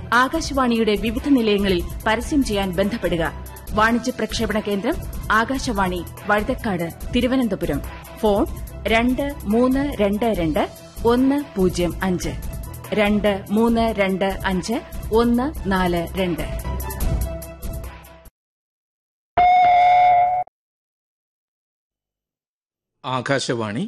ആകാശവാണിയുടെ വിവിധ നിലയങ്ങളിൽ പരസ്യം ചെയ്യാൻ ബന്ധപ്പെടുക വാണിജ്യ പ്രക്ഷേപണ കേന്ദ്രം ആകാശവാണി വഴുതക്കാട് തിരുവനന്തപുരം ഫോൺ രണ്ട് മൂന്ന് രണ്ട് രണ്ട് ഒന്ന് പൂജ്യം അഞ്ച് രണ്ട് മൂന്ന് രണ്ട് അഞ്ച് ഒന്ന് നാല് രണ്ട് ആകാശവാണി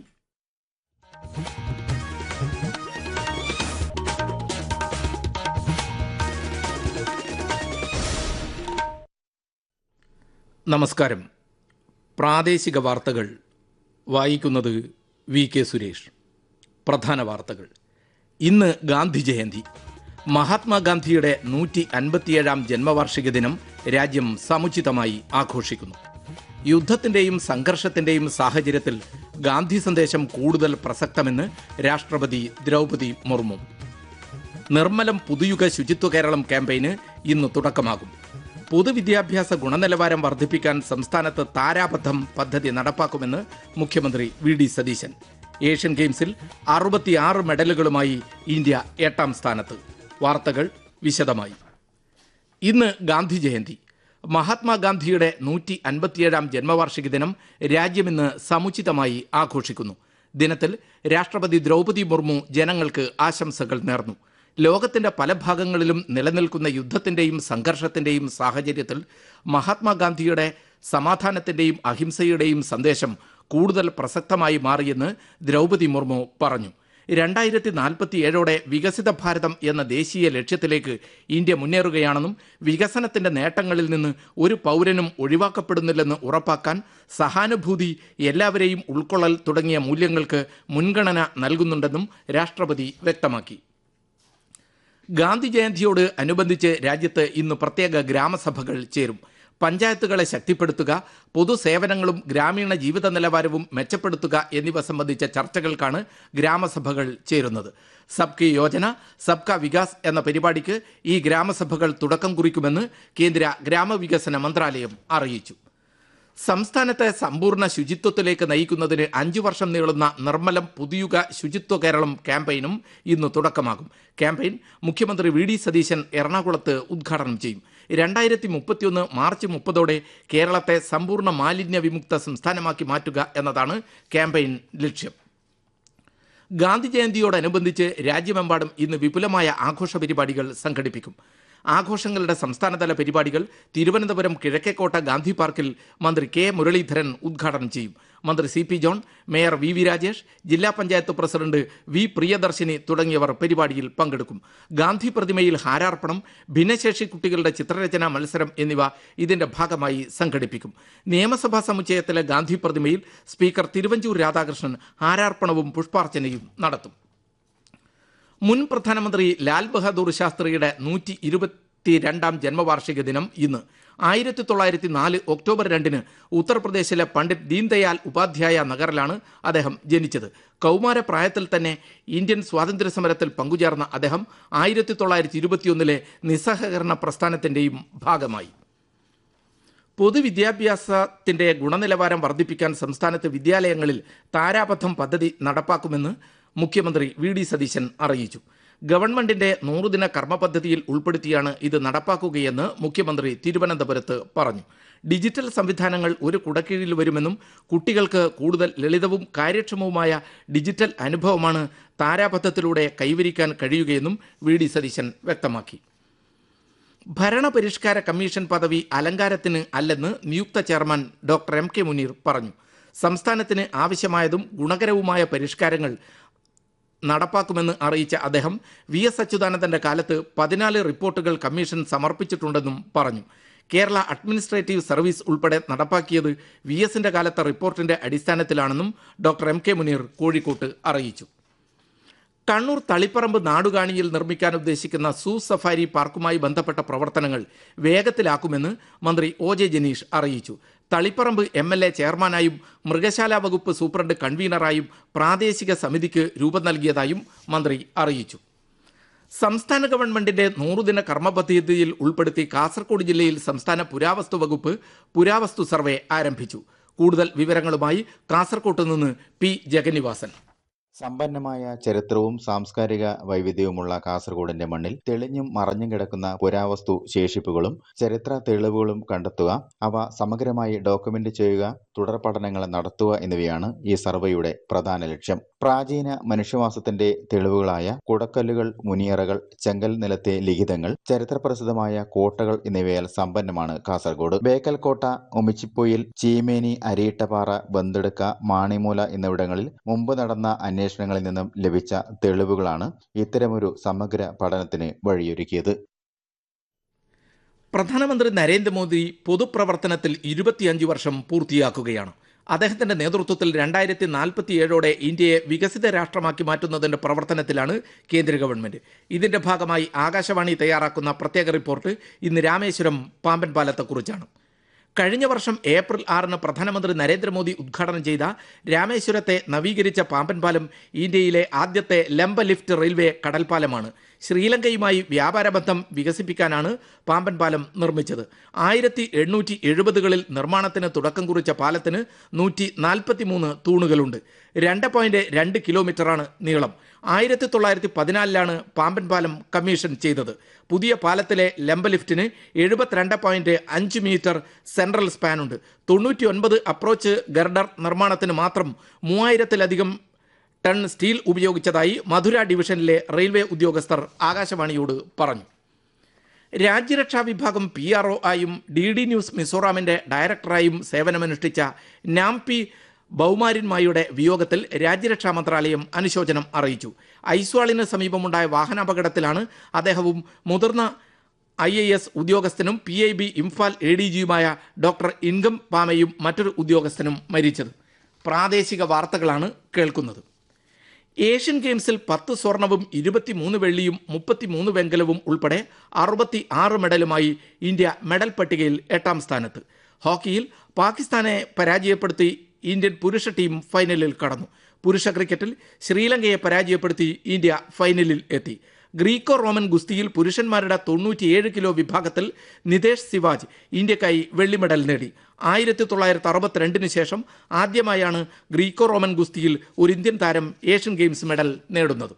നമസ്കാരം പ്രാദേശിക വാർത്തകൾ വായിക്കുന്നത് വി കെ സുരേഷ് പ്രധാന വാർത്തകൾ ഇന്ന് ഗാന്ധി ജയന്തി മഹാത്മാഗാന്ധിയുടെ നൂറ്റി അൻപത്തിയേഴാം ജന്മവാർഷിക ദിനം രാജ്യം സമുചിതമായി ആഘോഷിക്കുന്നു യുദ്ധത്തിന്റെയും സംഘർഷത്തിന്റെയും സാഹചര്യത്തിൽ ഗാന്ധി സന്ദേശം കൂടുതൽ പ്രസക്തമെന്ന് രാഷ്ട്രപതി ദ്രൗപതി മുർമു നിർമ്മലം പുതുയുഗ ശുചിത്വ കേരളം ക്യാമ്പയിന് ഇന്ന് തുടക്കമാകും പൊതുവിദ്യാഭ്യാസ ഗുണനിലവാരം വർദ്ധിപ്പിക്കാൻ സംസ്ഥാനത്ത് താരാബദ്ധം പദ്ധതി നടപ്പാക്കുമെന്ന് മുഖ്യമന്ത്രി വി ഡി സതീശൻ ഏഷ്യൻ ഗെയിംസിൽ അറുപത്തിയാറ് മെഡലുകളുമായി ഇന്ത്യ എട്ടാം സ്ഥാനത്ത് വാർത്തകൾ വിശദമായി ഇന്ന് ഗാന്ധി ജയന്തി മഹാത്മാഗാന്ധിയുടെ നൂറ്റി അൻപത്തിയേഴാം ജന്മവാർഷിക ദിനം രാജ്യമിന്ന് സമുചിതമായി ആഘോഷിക്കുന്നു ദിനത്തിൽ രാഷ്ട്രപതി ദ്രൗപതി മുർമു ജനങ്ങൾക്ക് ആശംസകൾ നേർന്നു ലോകത്തിന്റെ പല ഭാഗങ്ങളിലും നിലനിൽക്കുന്ന യുദ്ധത്തിന്റെയും സംഘർഷത്തിന്റെയും സാഹചര്യത്തിൽ മഹാത്മാഗാന്ധിയുടെ സമാധാനത്തിന്റെയും അഹിംസയുടെയും സന്ദേശം കൂടുതൽ പ്രസക്തമായി മാറിയെന്ന് ദ്രൗപതി മുർമു പറഞ്ഞു രണ്ടായിരത്തി നാൽപ്പത്തിയേഴോടെ വികസിത ഭാരതം എന്ന ദേശീയ ലക്ഷ്യത്തിലേക്ക് ഇന്ത്യ മുന്നേറുകയാണെന്നും വികസനത്തിന്റെ നേട്ടങ്ങളിൽ നിന്ന് ഒരു പൗരനും ഒഴിവാക്കപ്പെടുന്നില്ലെന്ന് ഉറപ്പാക്കാൻ സഹാനുഭൂതി എല്ലാവരെയും ഉൾക്കൊള്ളൽ തുടങ്ങിയ മൂല്യങ്ങൾക്ക് മുൻഗണന നൽകുന്നുണ്ടെന്നും രാഷ്ട്രപതി വ്യക്തമാക്കി ഗാന്ധി ജയന്തിയോട് അനുബന്ധിച്ച് രാജ്യത്ത് ഇന്ന് പ്രത്യേക ഗ്രാമസഭകൾ ചേരും പഞ്ചായത്തുകളെ ശക്തിപ്പെടുത്തുക പൊതുസേവനങ്ങളും ഗ്രാമീണ ജീവിത നിലവാരവും മെച്ചപ്പെടുത്തുക എന്നിവ സംബന്ധിച്ച ചർച്ചകൾക്കാണ് ഗ്രാമസഭകൾ ചേരുന്നത് സബ്കി യോജന സബ്ക വികാസ് എന്ന പരിപാടിക്ക് ഈ ഗ്രാമസഭകൾ തുടക്കം കുറിക്കുമെന്ന് കേന്ദ്ര ഗ്രാമവികസന മന്ത്രാലയം അറിയിച്ചു സംസ്ഥാനത്തെ സമ്പൂർണ്ണ ശുചിത്വത്തിലേക്ക് നയിക്കുന്നതിന് അഞ്ചു വർഷം നീളുന്ന നിർമ്മലം പുതിയുഗ ശുചിത്വ കേരളം ക്യാമ്പയിനും ഇന്ന് തുടക്കമാകും ക്യാമ്പയിൻ മുഖ്യമന്ത്രി വി ഡി സതീശൻ എറണാകുളത്ത് ഉദ്ഘാടനം ചെയ്യും രണ്ടായിരത്തി മുപ്പത്തിയൊന്ന് മാർച്ച് മുപ്പതോടെ കേരളത്തെ സമ്പൂർണ്ണ മാലിന്യ വിമുക്ത സംസ്ഥാനമാക്കി മാറ്റുക എന്നതാണ് ക്യാമ്പയിൻ ലക്ഷ്യം ഗാന്ധി ജയന്തിയോടനുബന്ധിച്ച് രാജ്യമെമ്പാടും ഇന്ന് വിപുലമായ ആഘോഷ പരിപാടികൾ സംഘടിപ്പിക്കും ആഘോഷങ്ങളുടെ സംസ്ഥാനതല പരിപാടികൾ തിരുവനന്തപുരം കിഴക്കേക്കോട്ട ഗാന്ധി പാർക്കിൽ മന്ത്രി കെ മുരളീധരൻ ഉദ്ഘാടനം ചെയ്യും മന്ത്രി C P John mayor V V Rajesh ജില്ലാ പഞ്ചായത്ത് പ്രസിഡന്റ് വി പ്രിയദർശിനി തുടങ്ങിയവർ പരിപാടിയിൽ പങ്കെടുക്കും ഗാന്ധി പ്രതിമയിൽ ഹാരാർപ്പണം ഭിന്നശേഷി കുട്ടികളുടെ ചിത്രരചനാ മത്സരം എന്നിവ ഇതിന്റെ ഭാഗമായി സംഘടിപ്പിക്കും നിയമസഭാ സമുച്ചയത്തിലെ ഗാന്ധി പ്രതിമയിൽ സ്പീക്കർ തിരുവഞ്ചൂർ രാധാകൃഷ്ണൻ ഹാരാർപ്പണവും പുഷ്പാർച്ചനയും നടത്തും മുൻ പ്രധാനമന്ത്രി ലാൽ ബഹാദൂർ ശാസ്ത്രിയുടെ നൂറ്റി ഇരുപത്തിരണ്ടാം ജന്മവാർഷിക ദിനം ഇന്ന് ആയിരത്തി തൊള്ളായിരത്തി നാല് ഒക്ടോബർ രണ്ടിന് ഉത്തർപ്രദേശിലെ പണ്ഡിറ്റ് ദീൻദയാൽ ഉപാധ്യായ നഗറിലാണ് അദ്ദേഹം ജനിച്ചത് കൗമാരപ്രായത്തിൽ തന്നെ ഇന്ത്യൻ സ്വാതന്ത്ര്യ സമരത്തിൽ പങ്കുചേർന്ന അദ്ദേഹം ആയിരത്തി തൊള്ളായിരത്തി ഇരുപത്തിയൊന്നിലെ നിസ്സഹകരണ പ്രസ്ഥാനത്തിന്റെയും ഭാഗമായി പൊതുവിദ്യാഭ്യാസത്തിന്റെ ഗുണനിലവാരം വർദ്ധിപ്പിക്കാൻ സംസ്ഥാനത്ത് വിദ്യാലയങ്ങളിൽ താരാപഥം പദ്ധതി നടപ്പാക്കുമെന്ന് മുഖ്യമന്ത്രി വി ഡി സതീശൻ അറിയിച്ചു ഗവൺമെന്റിന്റെ നൂറുദിന കർമ്മ പദ്ധതിയിൽ ഉൾപ്പെടുത്തിയാണ് ഇത് നടപ്പാക്കുകയെന്ന് മുഖ്യമന്ത്രി തിരുവനന്തപുരത്ത് പറഞ്ഞു ഡിജിറ്റൽ സംവിധാനങ്ങൾ ഒരു കുടക്കീഴിൽ വരുമെന്നും കുട്ടികൾക്ക് കൂടുതൽ ലളിതവും കാര്യക്ഷമവുമായ ഡിജിറ്റൽ അനുഭവമാണ് താരാപഥത്തിലൂടെ കൈവരിക്കാൻ കഴിയുകയെന്നും വി ഡി സതീശൻ വ്യക്തമാക്കി ഭരണപരിഷ്കാര കമ്മീഷൻ പദവി അലങ്കാരത്തിന് അല്ലെന്ന് നിയുക്ത chairman doctor M K Muneer പറഞ്ഞു സംസ്ഥാനത്തിന് ആവശ്യമായതും ഗുണകരവുമായ പരിഷ്കാരങ്ങൾ നടപ്പാക്കുമെന്ന് അറിയിച്ച അദ്ദേഹം വി എസ് അച്യുതാനന്ദന്റെ കാലത്ത് പതിനാല് റിപ്പോർട്ടുകൾ കമ്മീഷൻ സമർപ്പിച്ചിട്ടുണ്ടെന്നും പറഞ്ഞു കേരള അഡ്മിനിസ്ട്രേറ്റീവ് സർവീസ് ഉൾപ്പെടെ നടപ്പാക്കിയത് വി എസിന്റെ കാലത്തെ റിപ്പോർട്ടിന്റെ അടിസ്ഥാനത്തിലാണെന്നും ഡോക്ടർ എം കെ മുനീർ കോഴിക്കോട്ട് അറിയിച്ചു കണ്ണൂർ തളിപ്പറമ്പ് നാടുകാണിയിൽ നിർമ്മിക്കാൻ ഉദ്ദേശിക്കുന്ന സൂ സഫാരി പാർക്കുമായി ബന്ധപ്പെട്ട പ്രവർത്തനങ്ങൾ വേഗത്തിലാക്കുമെന്ന് മന്ത്രി ഒ ജെ ജനീഷ് അറിയിച്ചു തളിപ്പറമ്പ് എം എൽ എ ചെയർമാനായും മൃഗശാല വകുപ്പ് സൂപ്രണ്ട് കൺവീനറായും പ്രാദേശിക സമിതിക്ക് രൂപം നൽകിയതായും മന്ത്രി അറിയിച്ചു സംസ്ഥാന ഗവൺമെന്റിന്റെ നൂറുദിന കർമ്മ പദ്ധതിയിൽ ഉൾപ്പെടുത്തി കാസർഗോഡ് ജില്ലയിൽ സംസ്ഥാന പുരാവസ്തു വകുപ്പ് പുരാവസ്തു സർവേ ആരംഭിച്ചു കൂടുതൽ വിവരങ്ങളുമായി കാസർകോട്ട് നിന്ന് പി ജഗന്നിവാസൻ സമ്പന്നമായ ചരിത്രവും സാംസ്കാരിക വൈവിധ്യവുമുള്ള കാസർഗോഡിന്റെ മണ്ണിൽ തെളിഞ്ഞും മറഞ്ഞും കിടക്കുന്ന പുരാവസ്തു ശേഷിപ്പുകളും ചരിത്ര തെളിവുകളും കണ്ടെത്തുക അവ സമഗ്രമായി ഡോക്യുമെന്റ് ചെയ്യുക തുടർ പഠനങ്ങൾ നടത്തുക എന്നിവയാണ് ഈ സർവേയുടെ പ്രധാന ലക്ഷ്യം പ്രാചീന മനുഷ്യവാസത്തിന്റെ തെളിവുകളായ കുടക്കല്ലുകൾ മുനിയറകൾ ചെങ്കൽ നിലത്തെ ലിഖിതങ്ങൾ ചരിത്രപ്രസിദ്ധമായ കോട്ടകൾ എന്നിവയാൽ സമ്പന്നമാണ് കാസർഗോഡ് ബേക്കൽ കോട്ട ഒമിച്ചിപ്പൊയിൽ ചീമേനി അരിയിട്ടപ്പാറ ബന്തെടുക്ക മാണിമൂല എന്നിവിടങ്ങളിൽ മുമ്പ് നടന്ന അന്വേഷണങ്ങളിൽ നിന്നും ലഭിച്ച തെളിവുകളാണ് ഇത്തരമൊരു സമഗ്ര പഠനത്തിന് വഴിയൊരുക്കിയത് പ്രധാനമന്ത്രി നരേന്ദ്രമോദി പൊതുപ്രവർത്തനത്തിൽ ഇരുപത്തിയഞ്ച് വർഷം പൂർത്തിയാക്കുകയാണ് അദ്ദേഹത്തിന്റെ നേതൃത്വത്തിൽ രണ്ടായിരത്തി നാൽപ്പത്തിയേഴോടെ ഇന്ത്യയെ വികസിത രാഷ്ട്രമാക്കി മാറ്റുന്നതിന്റെ പ്രവർത്തനത്തിലാണ് കേന്ദ്ര ഗവൺമെന്റ് ഇതിന്റെ ഭാഗമായി ആകാശവാണി തയ്യാറാക്കുന്ന പ്രത്യേക റിപ്പോർട്ട് ഇന്ന് രാമേശ്വരം പാമ്പൻ പാലത്തെക്കുറിച്ചാണ് കഴിഞ്ഞ വർഷം ഏപ്രിൽ ആറിന് പ്രധാനമന്ത്രി നരേന്ദ്രമോദി ഉദ്ഘാടനം ചെയ്ത രാമേശ്വരത്തെ നവീകരിച്ച പാമ്പൻ പാലം ഇന്ത്യയിലെ ആദ്യത്തെ ലംബ ലിഫ്റ്റ് റെയിൽവേ കടൽപ്പാലമാണ് ശ്രീലങ്കയുമായി വ്യാപാര ബന്ധം വികസിപ്പിക്കാനാണ് പാമ്പൻ പാലം നിർമ്മിച്ചത് ആയിരത്തി എണ്ണൂറ്റി എഴുപതുകളിൽ നിർമ്മാണത്തിന് തുടക്കം കുറിച്ച പാലത്തിന് നൂറ്റി നാൽപ്പത്തി മൂന്ന് തൂണുകളുണ്ട് രണ്ട് പോയിന്റ് രണ്ട് കിലോമീറ്ററാണ് നീളം ആയിരത്തി തൊള്ളായിരത്തി പതിനാലിലാണ് പാമ്പൻ പാലം കമ്മീഷൻ ചെയ്തത് പുതിയ പാലത്തിലെ ലംബ ലിഫ്റ്റിന് എഴുപത്തിരണ്ട് പോയിന്റ് അഞ്ച് മീറ്റർ സെൻട്രൽ സ്പാനുണ്ട് തൊണ്ണൂറ്റി ഒൻപത് അപ്രോച്ച് ഗർഡർ നിർമ്മാണത്തിന് മാത്രം മൂവായിരത്തിലധികം ടൺ സ്റ്റീൽ ഉപയോഗിച്ചതായി മധുര ഡിവിഷനിലെ റെയിൽവേ ഉദ്യോഗസ്ഥർ ആകാശവാണിയോട് പറഞ്ഞു രാജ്യരക്ഷാ വിഭാഗം പി ആർ ഒ ആയും ഡി ഡി ന്യൂസ് മിസോറാമിന്റെ ഡയറക്ടറായും സേവനമനുഷ്ഠിച്ച നാംപി ബൗമാരിന്മായുടെ വിയോഗത്തിൽ രാജ്യരക്ഷാ മന്ത്രാലയം അനുശോചനം അറിയിച്ചു ഐസ്വാളിന് സമീപമുണ്ടായ വാഹനാപകടത്തിലാണ് അദ്ദേഹവും മുതിർന്ന ഐ എ എസ് ഉദ്യോഗസ്ഥനും P I B Imphal A D ജിയുമായ ഡോക്ടർ ഇൻകം പാമയും മറ്റൊരു ഉദ്യോഗസ്ഥനും മരിച്ചത് പ്രാദേശിക വാർത്തകളാണ് കേൾക്കുന്നത് ഏഷ്യൻ ഗെയിംസിൽ പത്ത് സ്വർണവും ഇരുപത്തിമൂന്ന് വെള്ളിയും മുപ്പത്തിമൂന്ന് വെങ്കലവും ഉൾപ്പെടെ അറുപത്തി ആറ് മെഡലുമായി ഇന്ത്യ മെഡൽ പട്ടികയിൽ എട്ടാം സ്ഥാനത്ത് ഹോക്കിയിൽ പാകിസ്ഥാനെ പരാജയപ്പെടുത്തി ഇന്ത്യൻ പുരുഷ ടീം ഫൈനലിൽ കടന്നു പുരുഷ ക്രിക്കറ്റിൽ ശ്രീലങ്കയെ പരാജയപ്പെടുത്തി ഇന്ത്യ ഫൈനലിൽ എത്തി ഗ്രീക്കോ റോമൻ ഗുസ്തിയിൽ പുരുഷന്മാരുടെ തൊണ്ണൂറ്റിയേഴ് കിലോ വിഭാഗത്തിൽ നിതേഷ് സിവാജ് ഇന്ത്യക്കായി വെള്ളി മെഡൽ നേടി ആയിരത്തി തൊള്ളായിരത്തി അറുപത്തിരണ്ടിന് ശേഷം ആദ്യമായാണ് ഗ്രീക്കോ റോമൻ ഗുസ്തിയിൽ ഒരു ഇന്ത്യൻ താരം ഏഷ്യൻ ഗെയിംസ് മെഡൽ നേടുന്നത്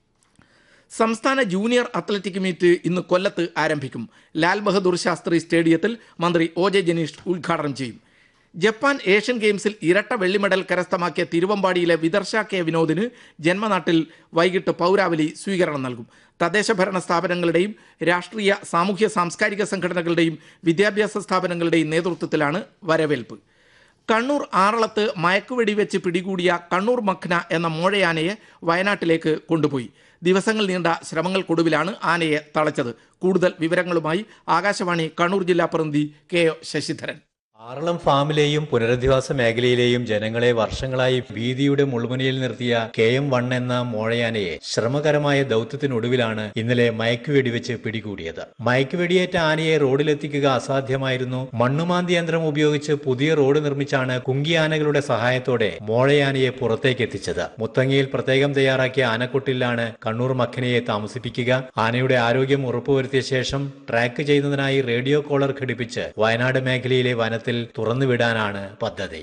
സംസ്ഥാന ജൂനിയർ അത്ലറ്റിക് മീറ്റ് ഇന്ന് കൊല്ലത്ത് ആരംഭിക്കും ലാൽ ബഹദൂർ ശാസ്ത്രി സ്റ്റേഡിയത്തിൽ മന്ത്രി ഒ ജെ ജനീഷ് ഉദ്ഘാടനം ചെയ്യും ജപ്പാൻ ഏഷ്യൻ ഗെയിംസിൽ ഇരട്ട വെള്ളി മെഡൽ കരസ്ഥമാക്കിയ തിരുവമ്പാടിയിലെ വിദർശ കെ വിനോദിന് ജന്മനാട്ടിൽ വൈകിട്ട് പൗരാവലി സ്വീകരണം നൽകും തദ്ദേശ ഭരണ സ്ഥാപനങ്ങളുടെയും രാഷ്ട്രീയ സാമൂഹ്യ സാംസ്കാരിക സംഘടനകളുടെയും വിദ്യാഭ്യാസ സ്ഥാപനങ്ങളുടെയും നേതൃത്വത്തിലാണ് വരവേൽപ്പ് കണ്ണൂർ ആറളത്ത് മയക്കുവെടി വെച്ച് പിടികൂടിയ കണ്ണൂർ മഖ്ന എന്ന മോഴയാനയെ വയനാട്ടിലേക്ക് കൊണ്ടുപോയി ദിവസങ്ങൾ നീണ്ട ശ്രമങ്ങൾക്കൊടുവിലാണ് ആനയെ തളച്ചത് കൂടുതൽ വിവരങ്ങളുമായി ആകാശവാണി കണ്ണൂർ ജില്ലാ പ്രതിനിധി കെ ഒ ശശിധരൻ ആറളം ഫാമിലെയും പുനരധിവാസ മേഖലയിലെയും ജനങ്ങളെ വർഷങ്ങളായി ഭീതിയുടെ മുൾമുനയിൽ നിർത്തിയ കെ എം വൺ എന്ന മോഴയാനയെ ശ്രമകരമായ ദൗത്യത്തിനൊടുവിലാണ് ഇന്നലെ മയക്കുവെടിവെച്ച് പിടികൂടിയത് മയക്കുവെടിയേറ്റ ആനയെ റോഡിലെത്തിക്കുക അസാധ്യമായിരുന്നു മണ്ണുമാന്തി യന്ത്രം ഉപയോഗിച്ച് പുതിയ റോഡ് നിർമ്മിച്ചാണ് കുങ്കിയാനകളുടെ സഹായത്തോടെ മോഴയാനയെ പുറത്തേക്ക് എത്തിച്ചത് മുത്തങ്ങയിൽ പ്രത്യേകം തയ്യാറാക്കിയ ആനക്കൊട്ടിലാണ് കണ്ണൂർ മഖനയെ താമസിപ്പിക്കുക ആനയുടെ ആരോഗ്യം ഉറപ്പുവരുത്തിയ ശേഷം ട്രാക്ക് ചെയ്യുന്നതിനായി റേഡിയോ കോളർ ഘടിപ്പിച്ച് വയനാട് മേഖലയിലെ വനത്തിൽ തുറന്നുവിടാനാണ് പദ്ധതി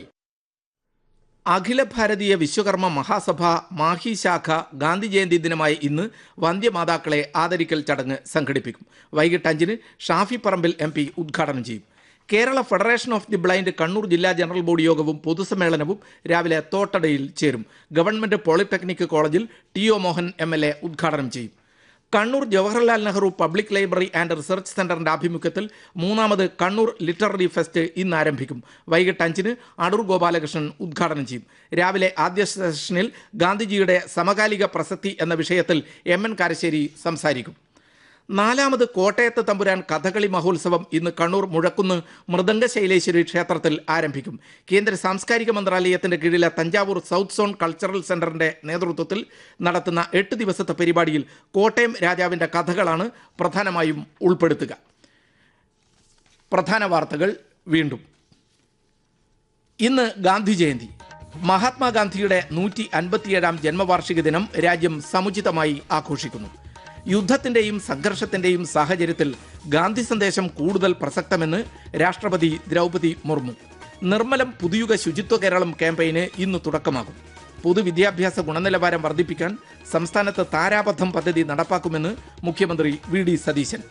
അഖില ഭാരതീയ വിശ്വകർമ്മ മഹാസഭ മാഹി ശാഖ ഗാന്ധി ജയന്തി ദിനമായ ഇന്ന് വന്ധ്യമാതാക്കളെ ആദരിക്കൽ ചടങ്ങ് സംഘടിപ്പിക്കും വൈകിട്ട് അഞ്ചിന് ഷാഫി പറമ്പിൽ എം പി ഉദ്ഘാടനം ചെയ്യും Kerala federation of the blind Kannur ജില്ലാ ജനറൽ ബോഡി യോഗവും പൊതുസമ്മേളനവും രാവിലെ തോട്ടടയിൽ ചേരും ഗവൺമെന്റ് പോളിടെക്നിക് കോളേജിൽ T O Mohan M L A ഉദ്ഘാടനം ചെയ്യും Kannur Jawaharlal Nehru public library and research സെന്ററിന്റെ ആഭിമുഖ്യത്തിൽ മൂന്നാമത് കണ്ണൂർ ലിറ്റററി ഫെസ്റ്റ് ഇന്ന് ആരംഭിക്കും വൈകിട്ട് അഞ്ചിന് അടൂർ ഗോപാലകൃഷ്ണൻ ഉദ്ഘാടനം ചെയ്യും രാവിലെ ആദ്യ സെഷനിൽ ഗാന്ധിജിയുടെ സമകാലിക പ്രസക്തി എന്ന വിഷയത്തിൽ എം എൻ കാരശ്ശേരി സംസാരിക്കും നാലാമത് കോട്ടയത്ത് തമ്പുരാൻ കഥകളി മഹോത്സവം ഇന്ന് കണ്ണൂർ മുഴക്കുന്ന് മൃദംഗ ശൈലേശ്വരി ക്ഷേത്രത്തിൽ ആരംഭിക്കും കേന്ദ്ര സാംസ്കാരിക മന്ത്രാലയത്തിന്റെ കീഴിലെ തഞ്ചാവൂർ സൗത്ത് സോൺ കൾച്ചറൽ സെന്ററിന്റെ നേതൃത്വത്തിൽ നടത്തുന്ന എട്ട് ദിവസത്തെ പരിപാടിയിൽ കോട്ടയം രാജാവിന്റെ കഥകളാണ് പ്രധാനമായും ഉൾപ്പെടുത്തുക പ്രധാന വാർത്തകൾ വീണ്ടും ഇന്ന് ഗാന്ധി ജയന്തി മഹാത്മാഗാന്ധിയുടെ നൂറ്റി അൻപത്തിയേഴാം ജന്മവാർഷിക ദിനം രാജ്യം സമുചിതമായി ആഘോഷിക്കുന്നു യുദ്ധത്തിന്റെയും സംഘർഷത്തിന്റെയും സാഹചര്യത്തിൽ ഗാന്ധി സന്ദേശം കൂടുതൽ പ്രസക്തമെന്ന് രാഷ്ട്രപതി ദ്രൗപതി മുർമു നിർമ്മലം പുതിയുഗ ശുചിത്വ കേരളം ക്യാമ്പയിന് ഇന്ന് തുടക്കമാകും പൊതുവിദ്യാഭ്യാസ ഗുണനിലവാരം വർദ്ധിപ്പിക്കാൻ സംസ്ഥാനത്ത് താരാപഥം പദ്ധതി നടപ്പാക്കുമെന്ന് മുഖ്യമന്ത്രി വി ഡി സതീശൻ